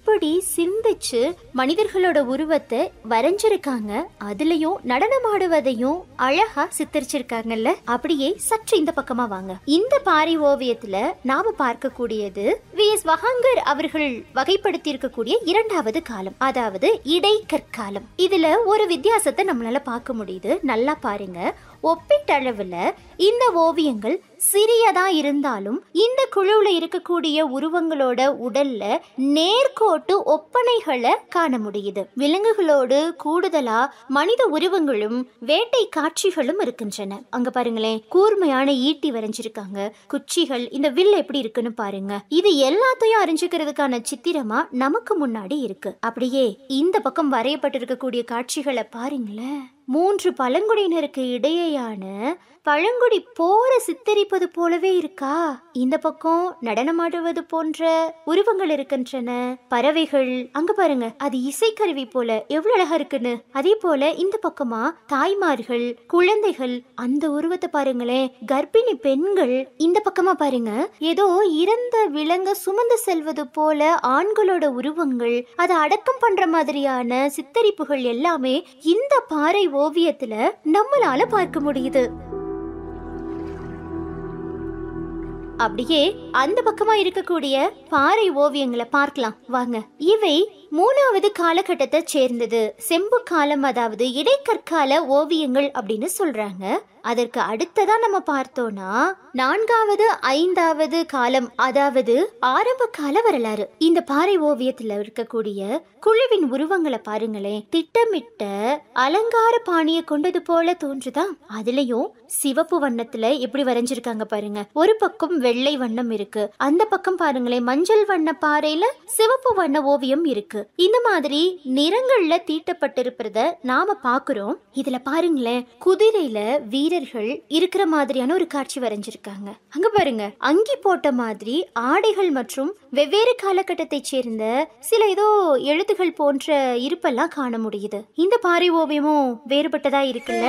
எப்படி சிந்திச்சு மனிதர்களோட உருவத்தை வரைஞ்சிருக்காங்க அதுலயும் நடனமாடுவதையும் அழகா சித்தரிச்சிருக்காங்கல்ல அப்படியே சற்று இந்த பக்கமா வாங்க இந்த பாறை ஓவியத்துல நாம பார்க்கக்கூடியது வி எஸ் வஹாங்கர் அவர்கள் வகைப்படுத்தி இருக்கக்கூடிய இரண்டாவது காலம் அதாவது இடைக்கற்காலம் இதுல ஒரு வித்தியாசத்தை நம்மளால பார்க்க முடியுது நல்லா பாருங்க ஒப்பீட்டளவுல இந்த ஓவியங்கள் சிறியதா இருந்தாலும் இந்த குழுவுல இருக்கக்கூடிய உருவங்களோட உடல்ல நேர்கோட்டு ஒப்பனைகளை காண முடியுது விலங்குகளோடு கூடுதலா மனித உருவங்களும் வேட்டை காட்சிகளும் இருக்கின்றன அங்க பாருங்களேன் கூர்மையான ஈட்டி வரைஞ்சிருக்காங்க குச்சிகள் இந்த வில் எப்படி இருக்குன்னு பாருங்க இது எல்லாத்தையும் அறிஞ்சுக்கிறதுக்கான சித்திரமா நமக்கு முன்னாடி இருக்கு அப்படியே இந்த பக்கம் வரையப்பட்டிருக்கக்கூடிய காட்சிகளை பாருங்களேன் மூன்று பழங்குடியினருக்கு இடையேயான பழங்குடி போற சித்தரிப்பது போலவே இருக்கா இந்த பக்கம் நடனமாடுவது போன்ற உருவங்கள் இருக்கின்றன பறவைகள் அங்க பாருங்க அது இசைக்கருவி போல எவ்வளவு அழகா இருக்குன்னு அதே போல இந்த பக்கமா தாய்மார்கள் குழந்தைகள் அந்த உருவத்தை பாருங்களேன் கர்ப்பிணி பெண்கள் இந்த பக்கமா பாருங்க ஏதோ இறந்த விலங்க சுமந்து செல்வது போல ஆண்களோட உருவங்கள் அதை அடக்கம் பண்ற மாதிரியான சித்தரிப்புகள் எல்லாமே இந்த பாறை ஓவியத்துல நம்மளால பார்க்க முடியுது அப்படியே அந்த பக்கமா இருக்கக்கூடிய பாறை ஓவியங்களை பார்க்கலாம் வாங்க இவை மூணாவது காலகட்டத்தை சேர்ந்தது செம்பு காலம் அதாவது இடைக்கற்கால ஓவியங்கள் அப்படின்னு சொல்றாங்க அதற்கு அடுத்ததா நம்ம பார்த்தோம்னா நான்காவது ஐந்தாவது காலம் அதாவது ஆரம்ப கால வரலாறு இந்த பாறை ஓவியத்துல இருக்கக்கூடிய குழுவின் உருவங்களை பாருங்களேன் திட்டமிட்ட அலங்கார பாணியை கொண்டது போல தோன்றுதா அதுலயும் சிவப்பு வண்ணத்துல எப்படி வரைஞ்சிருக்காங்க பாருங்க ஒரு பக்கம் வெள்ளை வண்ணம் இருக்கு அந்த பக்கம் பாருங்களேன் மஞ்சள் வண்ண பாறையில சிவப்பு வண்ண ஓவியம் இருக்கு இந்த மாதிரி நிறங்கள்ல தீட்டப்பட்டிருப்பத நாம பாக்குறோம் இதுல பாருங்களேன் குதிரையில வீரர்கள் இருக்கிற மாதிரியான ஒரு காட்சி வரைஞ்சிருக்காங்க அங்க பாருங்க அங்கி போட்ட மாதிரி ஆடைகள் மற்றும் வெவ்வேறு காலகட்டத்தைச் சேர்ந்த சில ஏதோ எழுத்துகள் போன்ற இருப்பெல்லாம் காண முடியுது இந்த பாறை ஓவியமும் வேறுபட்டதா இருக்குல்ல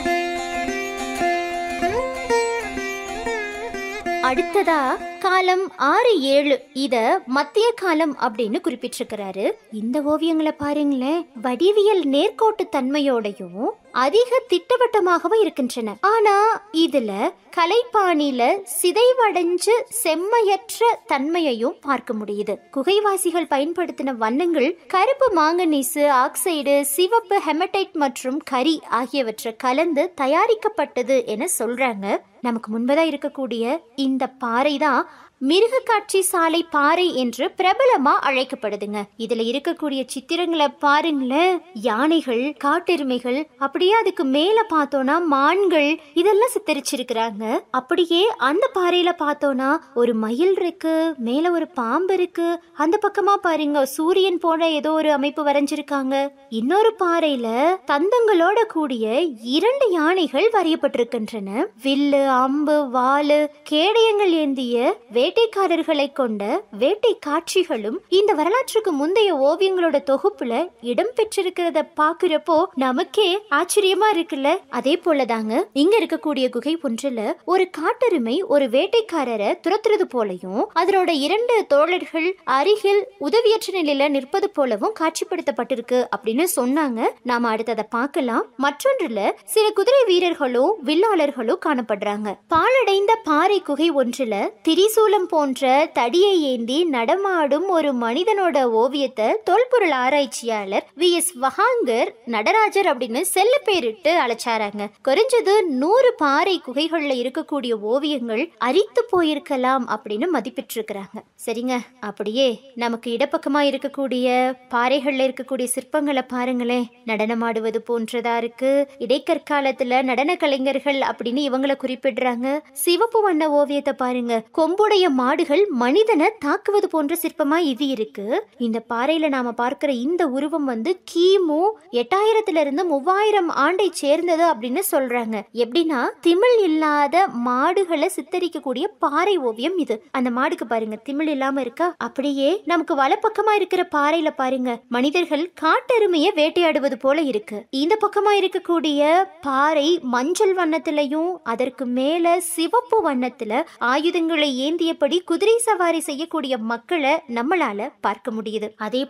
அடுத்ததா காலம் ஆறு ஏழு இத மத்திய காலம் அப்படின்னு குறிப்பிட்டிருக்கிறாரு இந்த ஓவியங்களை பாருங்களேன் வடிவியல் நேர்கோட்டு தன்மையோடையும் அதிக திட்டவட்டமாகவும் இருக்கின்றன ஆனா இதுல கலைப்பாணியில சிதைவடைஞ்சு செம்மையற்ற தன்மையையும் பார்க்க முடியுது குகைவாசிகள் பயன்படுத்தின வண்ணங்கள் கருப்பு மாங்கனீசு ஆக்சைடு சிவப்பு ஹெமடைட் மற்றும் கரி ஆகியவற்றை கலந்து தயாரிக்கப்பட்டது என சொல்றாங்க நமக்கு முன்பதா இருக்கக்கூடிய இந்த பாறை தான் மிருக காட்சி சாலை பாறை என்று பிரபலமா அழைக்கப்படுதுங்க இதுல இருக்கக்கூடிய சித்திரங்களை பாருங்களேன் யானைகள் காட்டெருமைகள் அப்படியே அதுக்கு மேல பார்த்தோம்னா மான்கள் இதெல்லாம் சித்தரிச்சிருக்கிறாங்க அப்படியே அந்த பாறையில பார்த்தோம்னா ஒரு மயில் இருக்கு மேல ஒரு பாம்பு இருக்கு அந்த பக்கமா பாருங்க சூரியன் போல ஏதோ ஒரு அமைப்பு வரைஞ்சிருக்காங்க இன்னொரு பாறையில தந்தங்களோட கூடிய இரண்டு யானைகள் வரையப்பட்டிருக்கின்றன வில்லு அம்பு வாளு கேடயங்கள் ஏந்திய வேட்டைக்காரர்களை கொண்ட வேட்டை காட்சிகளும் இந்த வரலாற்றுக்கு முந்தைய ஓவியங்களோட தொகுப்புல இடம் பெற்றிருக்கிறத பாக்குறப்போ நமக்கே ஆச்சரியமா இருக்குல்ல அதே போலதாங்க இங்க இருக்கக்கூடிய குகை ஒன்றுல ஒரு காட்டெருமை ஒரு வேட்டைக்காரரை துரத்துறது போலயும் அதனோட இரண்டு தோழர்கள் அருகில் உதவியற்ற நிலையில நிற்பது போலவும் காட்சிப்படுத்தப்பட்டிருக்கு அப்படின்னு சொன்னாங்க நாம அடுத்ததை பார்க்கலாம் மற்றொன்றுல சில குதிரை வீரர்களும் வில்லாளர்களும் காணப்படுறாங்க பாழடைந்த பாறை குகை ஒன்றுல திரிசூலம் போன்ற தடியை ஏந்தி நடமாடும் ஒரு மனிதனோட ஓவியத்தை தொல்பொருள் ஆராய்ச்சியாளர் வி எஸ் வஹாங்கர் நடராஜர் அப்படின்னு செல்ல பேரிட்டு அழைச்சாராங்க குறைஞ்சது நூறு பாறை குகைகள்ல இருக்கக்கூடிய ஓவியங்கள் அரித்து போயிருக்கலாம் அப்படின்னு மதிப்பிட்டிருக்கிறாங்க சரிங்க அப்படியே நமக்கு இடப்பக்கமா இருக்கக்கூடிய பாறைகள்ல இருக்கக்கூடிய சிற்பங்களை பாருங்களேன் நடனமாடுவது போன்றதா இருக்கு இடைக்கற்காலத்துல நடன கலைஞர்கள் அப்படின்னு இவங்களை குறிப்பிடுறாங்க சிவப்பு வண்ண ஓவியத்தை பாருங்க கொம்புடைய மாடுகள் மனிதனை தாக்குவது போன்ற சிற்பமா இது இருக்கு இந்த பாறையில நாம பார்க்கிற இந்த உருவம் வந்து கிமு எட்டாயிரத்துல இருந்து மூவாயிரம் ஆண்டை சேர்ந்தது அப்படின்னு சொல்றாங்க எப்படின்னா திமிழ் இல்லாத மாடுகளை சித்தரிக்கக்கூடிய பாறை ஓவியம் இது அந்த மாடுக்கு பாருங்க திமிழ் இல்லாம இருக்கா அப்படியே நமக்கு வலப்பக்கமா இருக்கிற பாறையில பாருங்க மனிதர்கள் காட்டெருமையை வேட்டையாடுவது போல இருக்கு இந்த பக்கமா இருக்கக்கூடிய பாறை மஞ்சள் வண்ணத்திலையும் அதற்கு மேல சிவப்பு வண்ணத்துல ஆயுதங்களை ஏந்தியபடி குதிரை சவாரி செய்யக்கூடிய மக்களை நம்மளால பார்க்க முடியுது அதே